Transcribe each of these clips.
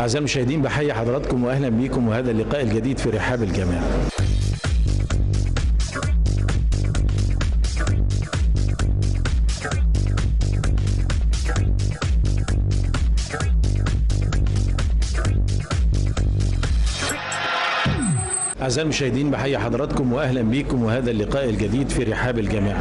أعزائي المشاهدين بحيي حضراتكم وأهلا بكم وهذا اللقاء الجديد في رحاب الجامعة أعزائي المشاهدين بحيي حضراتكم وأهلا بكم وهذا اللقاء الجديد في رحاب الجامعة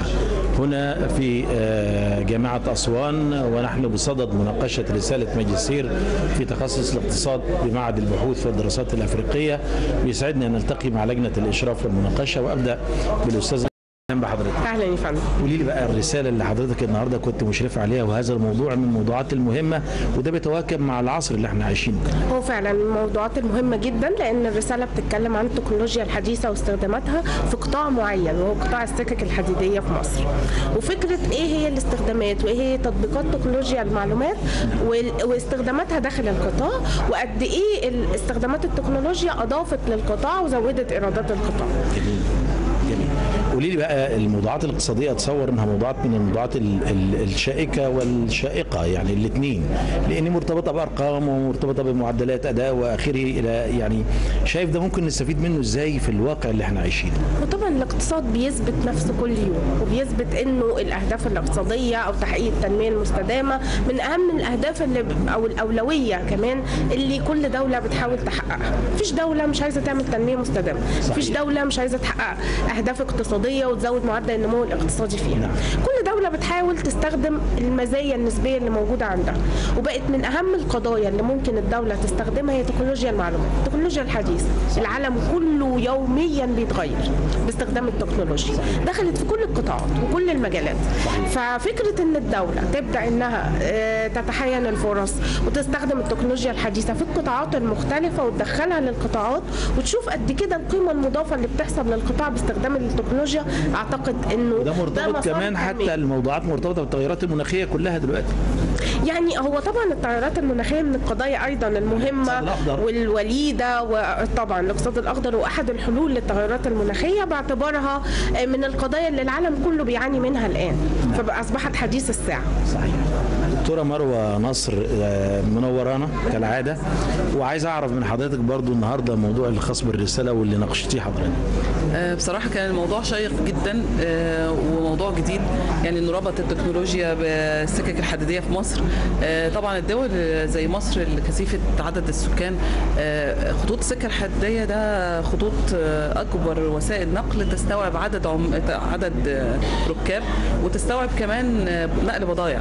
هنا في آه، جامعة أسوان ونحن بصدد مناقشة رسالة ماجستير في تخصص الاقتصاد بمعهد البحوث والدراسات الأفريقية بيسعدنا أن نلتقي مع لجنة الإشراف والمناقشة وأبدأ بالأستاذ أهلا بحضرتك اهلا يا فندم قولي لي بقى الرسالة اللي حضرتك النهارده كنت مشرف عليها وهذا الموضوع من الموضوعات المهمة وده بيتواكب مع العصر اللي احنا عايشينه هو فعلا من الموضوعات المهمه جدا لان الرساله بتتكلم عن التكنولوجيا الحديثه واستخداماتها في قطاع معين وهو قطاع السكك الحديديه في مصر وفكره ايه هي الاستخدامات وايه هي تطبيقات تكنولوجيا المعلومات وال- واستخداماتها داخل القطاع وقد ايه ال- استخدامات التكنولوجيا اضافت للقطاع وزودت ايرادات القطاع جميل جميل قولي لي بقى الموضوعات الاقتصاديه اتصور انها موضوعات من الموضوعات ال- ال- الشائكه والشائقه يعني الاثنين لان مرتبطه بارقام ومرتبطه بمعدلات اداء واخره الى يعني شايف ده ممكن نستفيد منه ازاي في الواقع اللي احنا عايشينه وطبعا الاقتصاد بيثبت نفسه كل يوم وبيثبت انه الاهداف الاقتصاديه او تحقيق التنميه المستدامه من اهم الاهداف اللي ب- او الاولويه كمان اللي كل دوله بتحاول تحققها مفيش دوله مش عايزه تعمل تنميه مستدامه مفيش دوله مش عايزه تحقق اهداف اقتصاديه وتزود معدل النمو الاقتصادي فيها نعم. كل دوله بتحاول تستخدم المزايا النسبيه اللي موجوده عندها وبقت من اهم القضايا اللي ممكن الدوله تستخدمها هي تكنولوجيا المعلومات التكنولوجيا الحديثه العالم كله يوميا بيتغير باستخدام التكنولوجيا دخلت في كل القطاعات وكل المجالات ففكره ان الدوله تبدا انها آه، تتحين الفرص وتستخدم التكنولوجيا الحديثه في القطاعات المختلفه وتدخلها للقطاعات وتشوف قد كده القيمه المضافه اللي بتحصل للقطاع باستخدام التكنولوجيا اعتقد انه وده مرتبط مسار كمان تنمية. حتى الموضوعات مرتبطه بالتغيرات المناخيه كلها دلوقتي يعني هو طبعا التغيرات المناخيه من القضايا ايضا المهمه الاقتصاد الأخضر. والوليده وطبعا الاقتصاد الاخضر واحد الحلول للتغيرات المناخيه باعتبارها من القضايا اللي العالم كله بيعاني منها الان فبقى اصبحت حديث الساعه صحيح دكتورة مروة نصر آه، منورانا كالعادة وعايز أعرف من حضرتك برضو النهاردة الموضوع اللي خاص بالرسالة واللي ناقشتيه حضرتك آه، بصراحة كان الموضوع شيق جدا آه، وموضوع جديد يعني انه ربط التكنولوجيا بالسكك الحديدية في مصر آه، طبعا الدول زي مصر اللي كثيفة عدد السكان آه، خطوط السكة الحديدية ده خطوط آه، أكبر وسائل نقل تستوعب عدد عم... عدد آه، ركاب وتستوعب كمان آه، نقل بضائع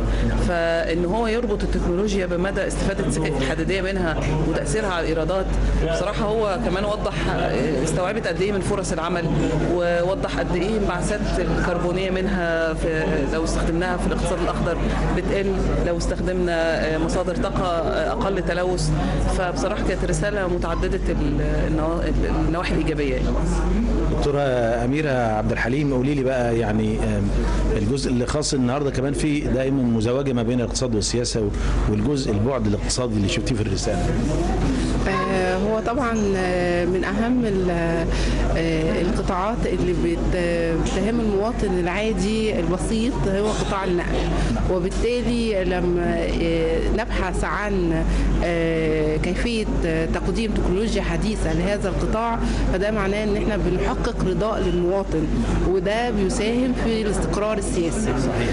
فإن هو يربط التكنولوجيا بمدى استفادة السكك الحديدية منها وتأثيرها على الإيرادات بصراحة هو كمان وضح آه، استوعبت قد إيه من فرص العمل ووضح قد إيه الانبعاثات الكربونية منها في لو استخدمناها في الاقتصاد الأخضر بتقل لو استخدمنا آه، مصادر طاقة آه، أقل تلوث فبصراحة كانت رسالة متعددة ال- النوا- النواحي الإيجابية يعني. دكتورة أميرة عبد الحليم قولي لي بقى يعني آم، الجزء اللي خاص النهاردة كمان في دائما مزاوجة ما بين الاقتصاد والسياسة و- والجزء البعد الاقتصادي اللي شفتيه في الرسالة آه، هو طبعا آه، من اهم ال- آه، القطاعات اللي بت- بتهم المواطن العادي البسيط هو قطاع النقل وبالتالي لما آه، نبحث عن آه، كيفيه آه، تقديم تكنولوجيا حديثه لهذا القطاع فده معناه ان احنا بنحقق رضاء للمواطن وده بيساهم في الاستقرار السياسي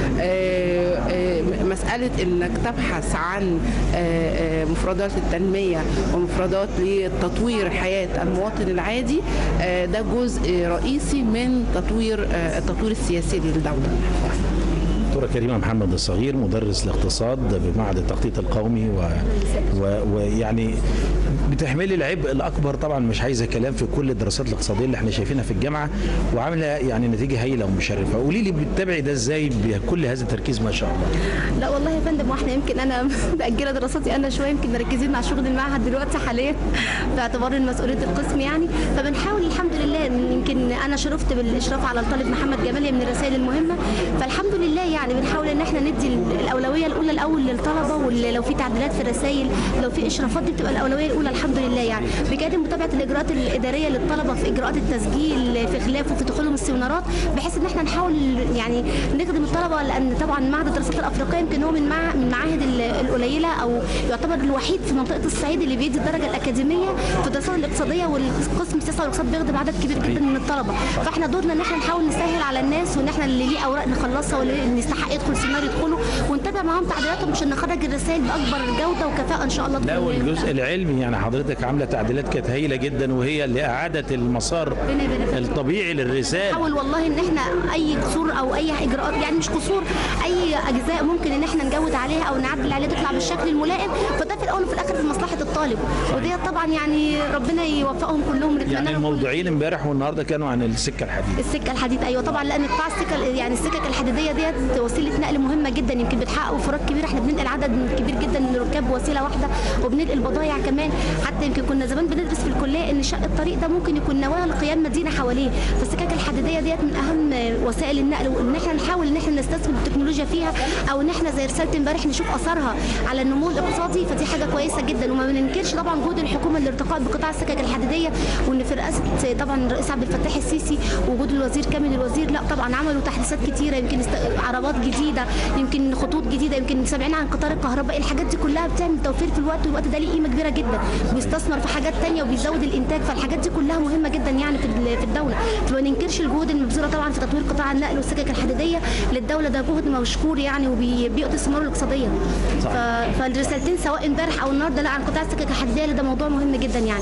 آه، آه، مساله انك تبحث عن آه، آه، مفردات التنميه ومفردات لتطوير حياه المواطن العادي آه، ده جزء رئيسي من تطوير آه، التطوير السياسي للدوله دكتورة كريمة محمد الصغير مدرس الاقتصاد بمعهد التخطيط القومي و- و- ويعني بتحملي العبء الأكبر طبعا مش عايزة كلام في كل الدراسات الاقتصادية اللي احنا شايفينها في الجامعة وعاملة يعني نتيجة هايلة ومشرفة قولي لي بتتابعي ده ازاي بكل هذا التركيز ما شاء الله لا والله يا فندم واحنا يمكن انا مأجله دراستي انا شويه يمكن مركزين مع شغل المعهد دلوقتي حاليا باعتبار مسؤوليه القسم يعني فبنحاول الحمد لله إن يمكن انا شرفت بالاشراف على الطالب محمد جمال هي من الرسائل المهمه فالحمد لله يعني يعني بنحاول ان احنا ندي ال- الاولويه الاولى الاول للطلبه ولو في تعديلات في الرسائل لو في اشرافات دي بتبقى الاولويه الاولى الحمد لله يعني بجانب متابعه الاجراءات الاداريه للطلبه في اجراءات التسجيل في خلافه في دخولهم السيمينارات بحيث ان احنا نحاول يعني نخدم الطلبه لان طبعا معهد الدراسات الافريقيه يمكن هو من مع من المعاهد ال- القليله او يعتبر الوحيد في منطقه الصعيد اللي بيدي الدرجه الاكاديميه في الدراسات الاقتصاديه والقسم السياسه والاقتصاد بيخدم عدد كبير جدا من الطلبه فاحنا دورنا ان احنا نحاول نسهل على الناس وان احنا اللي ليه اوراق نخلصها واللي اللي يستحق يدخل سيمينار يدخله ونتابع معاهم تعديلاتهم عشان نخرج الرسائل باكبر جوده وكفاءه ان شاء الله لا تكون والجزء العلمي يعني حضرتك عامله تعديلات كانت هايله جدا وهي اللي اعادت المسار ربنا يبارك فيك. الطبيعي للرساله نحاول والله ان احنا اي قصور او اي اجراءات يعني مش قصور اي اجزاء ممكن ان احنا نجود عليها او نعدل عليها تطلع بالشكل الملائم فده في الاول وفي الاخر في مصلحه الطالب ودي طبعا يعني ربنا يوفقهم كلهم ونتمنى يعني لهم الموضوعين امبارح والنهارده كانوا عن السكه الحديد السكه الحديد ايوه طبعا لان قطاع السكه يعني السكك الحديديه ديت وسيله نقل مهمه جدا يمكن بتحقق وفرات كبيره احنا بننقل عدد كبير جدا من الركاب بوسيله واحده وبننقل بضايع كمان حتى يمكن كنا زمان بندرس في الكليه ان شق الطريق ده ممكن يكون نواه لقيام مدينه حواليه فالسكك الحديديه ديت من اهم وسائل النقل وان احنا نحاول ان احنا نستثمر التكنولوجيا فيها او ان احنا زي رساله امبارح نشوف اثرها على النمو الاقتصادي فدي حاجه كويسه جدا وما بننكرش طبعا جهود الحكومه للارتقاء بقطاع السكك الحديديه وان في رئاسه طبعا الرئيس عبد الفتاح السيسي وجود الوزير كامل الوزير لا طبعا عملوا تحديثات كتيره يمكن است... عربات جديده يمكن خطوط جديده يمكن سامعين عن قطار الكهرباء الحاجات دي كلها بتعمل توفير في الوقت والوقت ده ليه قيمه كبيره جدا بيستثمر في حاجات تانية وبيزود الانتاج فالحاجات دي كلها مهمه جدا يعني في ال- في الدوله فما ننكرش الجهود المبذوله طبعا في تطوير قطاع النقل والسكك الحديديه للدوله ده جهد مشكور يعني وبيؤتي ثماره الاقتصاديه ف... فالرسالتين سواء امبارح او النهارده لا عن قطاع السكك الحديديه ده موضوع مهم جدا يعني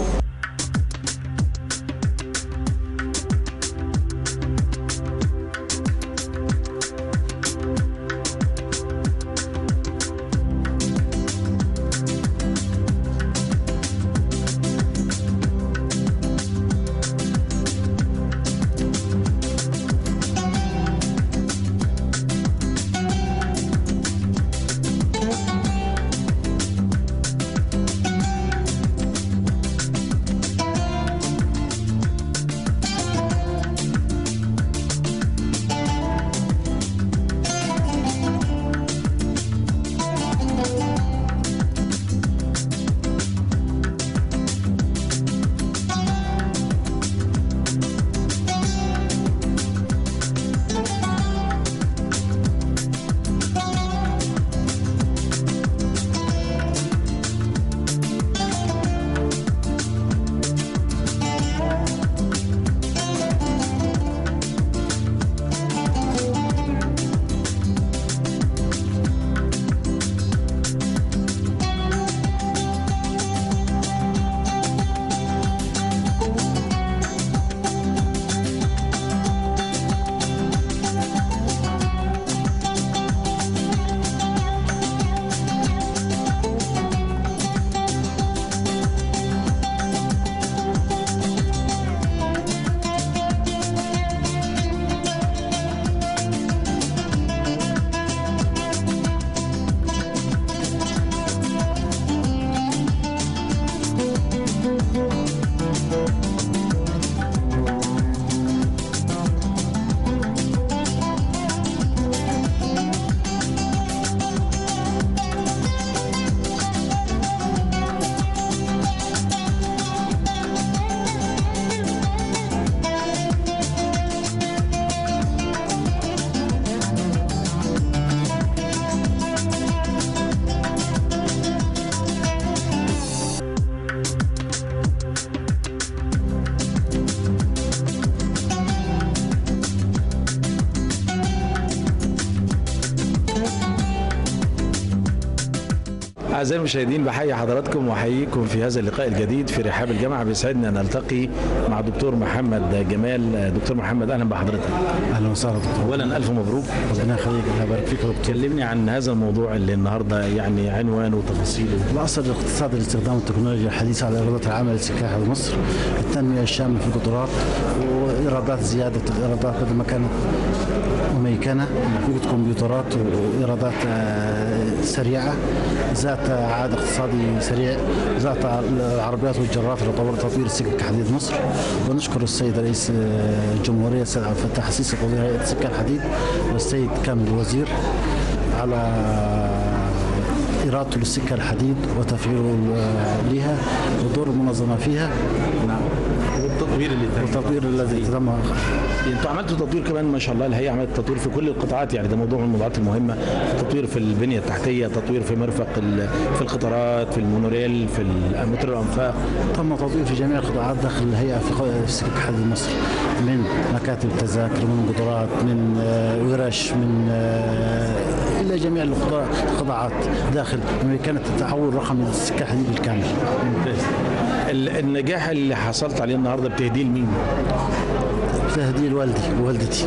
أعزائي المشاهدين بحيي حضراتكم وأحييكم في هذا اللقاء الجديد في رحاب الجامعة بيسعدنا أن نلتقي مع دكتور محمد جمال دكتور محمد أهلا بحضرتك اهلا وسهلا دكتور أولا ألف مبروك ربنا يخليك الله يبارك فيك يا دكتور كلمني عن هذا الموضوع اللي النهارده يعني عنوانه وتفاصيله الاصل الاقتصاد لاستخدام التكنولوجيا الحديثه على ايرادات العمل السكاحي بمصر التنميه الشامله في القدرات وايرادات زياده الايرادات بدل ما كانت مميكنه وجود كمبيوترات وايرادات آه، سريعة ذات عائد اقتصادي سريع ذات العربيات والجرات اللي طور تطوير السكك حديد مصر ونشكر السيد رئيس الجمهورية السيد عبد الفتاح السيسي وزير هيئة السكة الحديد والسيد كامل الوزير على إرادته للسكة الحديد وتفعيله لها ودور المنظمة فيها نعم والتطوير اللي تم والتطوير الذي تم انتوا عملتوا تطوير كمان ما شاء الله الهيئه عملت تطوير في كل القطاعات يعني ده موضوع من الموضوعات المهمه تطوير في البنيه التحتيه تطوير في مرفق ال- في القطارات في المونوريل في مترو الانفاق تم تطوير في جميع القطاعات داخل الهيئة في خ- في سكك حديد مصر من مكاتب تذاكر من قطارات من آه، ورش من آه، إلى جميع القطاع- القطاعات داخل كانت التحول الرقمي للسكة الحديد بالكامل ممتاز ال- النجاح اللي حصلت عليه النهارده بتهديه لمين؟ تهديد والدي ووالدتي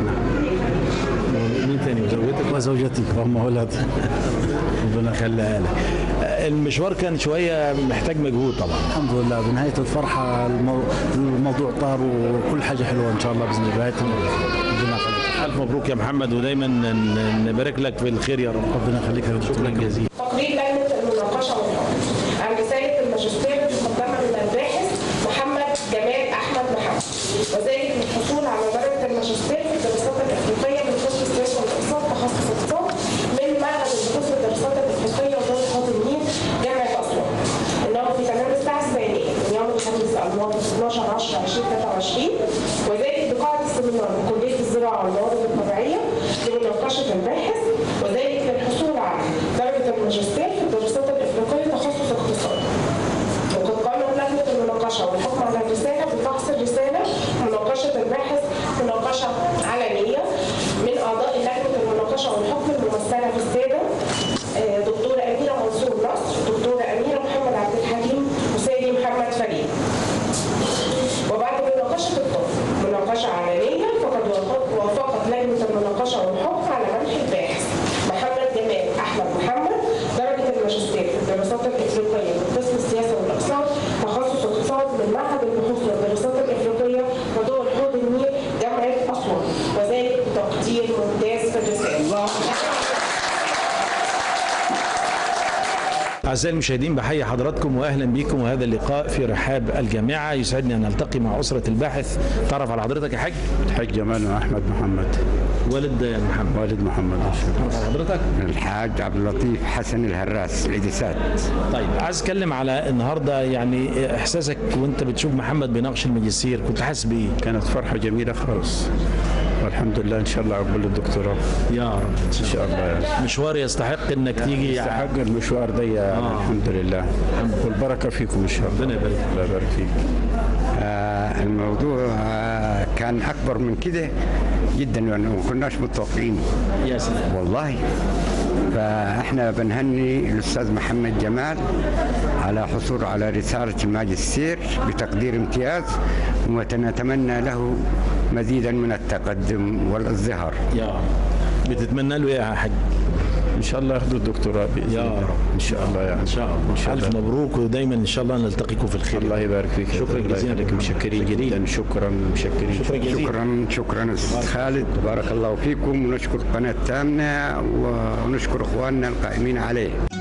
مين تاني وزوجتك؟ وزوجتي وهم أولادي ربنا يخليها لك المشوار كان شويه محتاج مجهود طبعا الحمد لله بنهاية الفرحة المو... الموضوع طار وكل حاجة حلوة إن شاء الله بإذن الله بنهاية ربنا يخليك الف مبروك يا محمد ودايما ن- نبارك لك في الخير يا رب ربنا يخليك يا دكتور. شكرا جزيلا تقرير لجنة المناقشة والحكم عن رسالة الماجستير المقدمة من الباحث محمد جمال أحمد محمد وذلك للحصول على درجة الماجستير في الدراسات الإفريقية من قسم السياسة والاقتصاد تخصص اقتصاد من معهد البحوث والدراسات الإفريقية ودار حوض النيل جامعة أسوان. إنه في تمام الساعة الثانية من يوم الخميس الماضي 12 10 2023 وذلك بقاعة السيمينار بكلية الزراعة والموارد الطبيعية لمناقشة الباحث وذلك للحصول على درجة الماجستير في الدراسات الإفريقية تخصص اقتصاد. وقد قامت لجنة المناقشة والحكم على الرسالة بفحص الرسالة مناقشة الباحث مناقشة علنية من أعضاء لجنة المناقشة والحكم الممثلة في السادة آه، دكتورة أميرة منصور نصر دكتورة أميرة محمد عبد الحليم وسيدي محمد فريد وبعد مناقشة الطرف مناقشة علنية فقد وافق- وافقت لجنة المناقشة والحكم على منح الباحث محمد جمال أحمد محمد درجة الماجستير في الدراسات الإفريقية من قسم السياسة والاقتصاد تخصص اقتصاد من معهد البحوث والدراسات الإفريقية ودول حوض النيل جامعة أسوان وذلك بتقدير ممتاز في الرسالة. أعزائي المشاهدين بحيي حضراتكم وأهلا بكم وهذا اللقاء في رحاب الجامعة يسعدني أن نلتقي مع أسرة الباحث تعرف على حضرتك يا حاج الحاج جمال احمد محمد والد محمد والد محمد تعرف على حضرتك الحاج عبد اللطيف حسن الهراس الإدسات طيب عايز اتكلم على النهارده يعني احساسك وانت بتشوف محمد بيناقش الماجستير كنت حاسس بايه؟ كانت فرحه جميله خالص والحمد لله ان شاء الله عقبال الدكتوراه يا رب ان شاء الله يعني. مشوار يستحق انك تيجي يستحق المشوار ده يا آه. الحمد لله والبركه فيكم ان شاء الله ربنا يبارك فيك. الله يبارك فيك آه الموضوع آه كان أكبر من كده جدا يعني ما كناش متوقعين يا سلام والله فاحنا بنهني الاستاذ محمد جمال على حصوله على رساله الماجستير بتقدير امتياز ونتمنى له مزيدا من التقدم والازدهار يا رب بتتمنى له ايه يا حاج؟ ان شاء الله ياخذوا الدكتوراه باذن يا الله رب. ان شاء الله يعني ان شاء الله ان شاء الف الله مبروك ودايما ان شاء الله نلتقيكم في الخير الله يبارك فيك شكرا الله جزيلا يخليك. لك. مشكرين جدا شكرا مشكرين شكرا جزيلا شكرا شكرا استاذ خالد بارك الله فيكم ونشكر قناه تامنه ونشكر اخواننا القائمين عليه